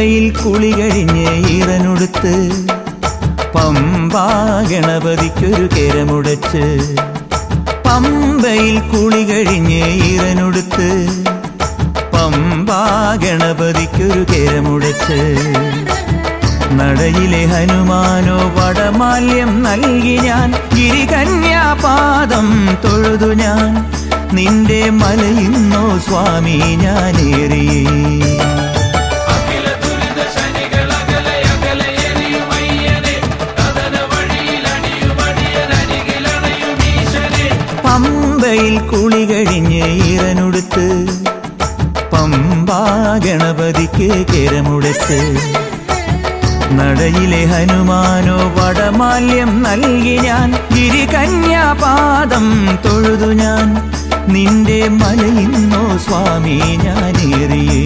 പമ്പയിൽ കുളി കഴിഞ്ഞ് ഈറനൊടുത്ത് പമ്പാ ഗണപതിക്കൊരു കെരമുടച്ച് പമ്പയിൽ കുളി കഴിഞ്ഞ് ഈറനൊടുത്ത് പമ്പാ ഗണപതിക്കൊരു കെരമുടച്ച് നടയിലെ ഹനുമാനോ വടമാല്യം നൽകി ഞാൻ ഗിരികന്യാപാദം തൊഴുതു ഞാൻ നിന്റെ മലയിന്നോ സ്വാമി ഞാനേറിയേ അഖില ദുരിത ശനികൾ അകലെ അകലെ എറിയുമയ്യനെ കഥന വഴിയിൽ അണിയുമടിയനരികിലണയും ഈശനെ പമ്പയിൽ കുളി കഴിഞ്ഞ് ഈറനൊടുത്ത് പമ്പാ ഗണപതിക്ക് കെരമുടച്ച് നടയിലെ ഹനുമാനോ വടമാല്യം നൽകി ഞാൻ ഗിരികന്യാപാദം തൊഴുതു ഞാൻ നിന്റെ മലയിന്നോ സ്വാമി ഞാനേറിയേ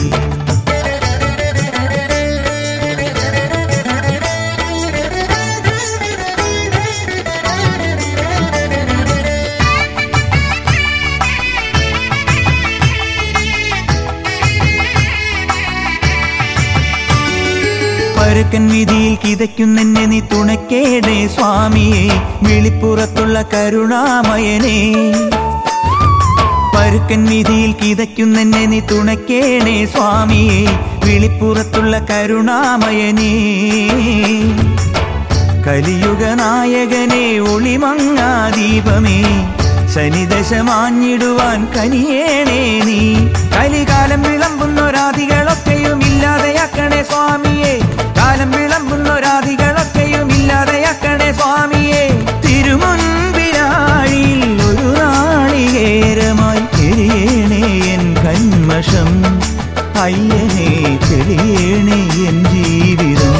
പരുക്കൻ വിധിയിൽ കിതയ്ക്കുന്നെന്നെ നീ തുണക്കേടേ സ്വാമിയെ വിളിപ്പുറത്തുള്ള കരുണാമയനെ പരുക്കൻ വിധിയിൽ കിതയ്ക്കുന്നെന്നെ നീ തുണക്കേടേ സ്വാമിയെ വിളിപ്പുറത്തുള്ള കരുണാമയനെ കലിയുഗ നായകനെ ഒളിമങ്ങാ ദീപമേ ശനിദശമാഞ്ഞിടുവാൻ കനിയേണേ നീ കലികാലം വിളമ്പുന്നൊരാധികളൊക്കെയും ഇല്ലാതെയാക്കണേ സ്വാമിയെ കാലം വിളമ്പുന്നൊരാധികളൊക്കെയും ഇല്ലാതെയാക്കണേ സ്വാമിയെ തിരുമുൻപിലാഴിയിൽ ഒരു നാളികേരമായി എരിയേണേ എൻ കന്മഷം അയ്യനെ തെളിയേണേ എൻ ജീവിതം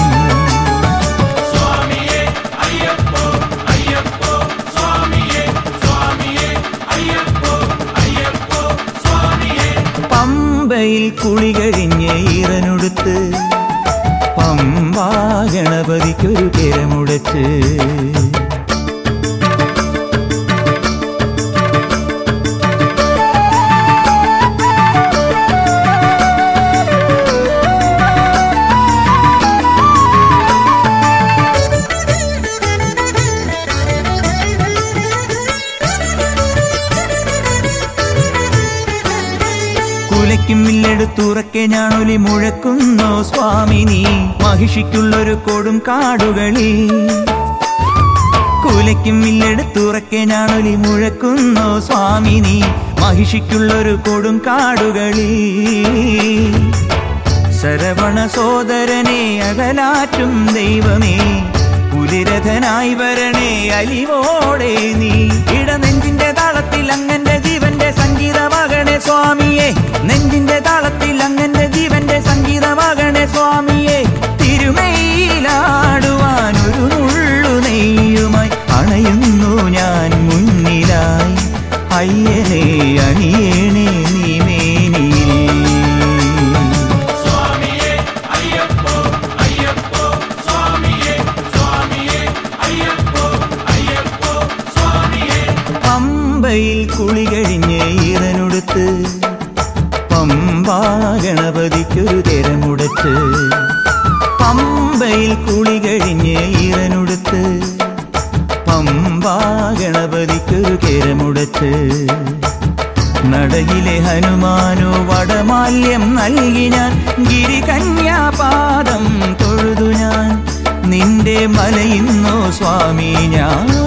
സ്വാമിയേ അയ്യപ്പോ അയ്യപ്പോ സ്വാമിയേ സ്വാമിയേ അയ്യപ്പോ അയ്യപ്പോ സ്വാമിയേ പമ്പയിൽ കുളി കഴിഞ്ഞ് ഈറനൊടുത്ത് പമ്പാ ഗണപതിക്കൊരു കെരമുടച്ച് കുലയ്ക്കും മില്ലെടുത്തുറക്കെ ഞാനൊലി മുഴക്കുന്നു സ്വാമിനി മഹിഷിക്കുള്ളൊരു കൊടും കാടുകളിൽ കുലയ്ക്കും മില്ലെടുത്തുറക്കെ ഞാനൊലി മുഴക്കുന്നു സ്വാമിനി മഹിഷിക്കുള്ളൊരു കൊടും കാടുകളിൽ ശരവണ സോദരനെ അകലാറ്റും ദൈവമേ പുലിരഥനായി വരണേ അലിവോടെ നീ ഇടനെഞ്ചിന്റെ താളത്തിൽ അങ്ങന്റെ ജീവന്റെ സംഗീതമാകണേ സ്വാമിയെ നെഞ്ചിന്റെ താളത്തിൽ അങ്ങന്റെ ജീവന്റെ സംഗീതമാകണേ സ്വാമിയെ തിരുമയിലാടുവാൻ ഒരു നുള്ളു നെയ്യുമായി അണയുന്നു ഞാൻ മുന്നിലായി അയ്യനെ അണിയേണേ നീ മേനിയിൽ സ്വാമിയേ അയ്യപ്പോ അയ്യപ്പോ സ്വാമിയേ സ്വാമിയേ അയ്യപ്പോ അയ്യപ്പോ സ്വാമിയേ പമ്പയിൽ കുളി കഴിഞ്ഞ് ഈറനൊടുത്ത് പമ്പാ ഗണപതിക്കൊരു തെരമുടച്ച് പമ്പയിൽ കുളി കഴിഞ്ഞ് ഈറനൊടുത്ത് പമ്പാ ഗണപതിക്കൊരു കെരമുടച്ച് നടയിലെ ഹനുമാനോ വടമാല്യം നൽകി ഞാൻ ഗിരികന്യാപാദം തൊഴുതു ഞാൻ നിന്റെ മലയിന്നോ സ്വാമി ഞാൻ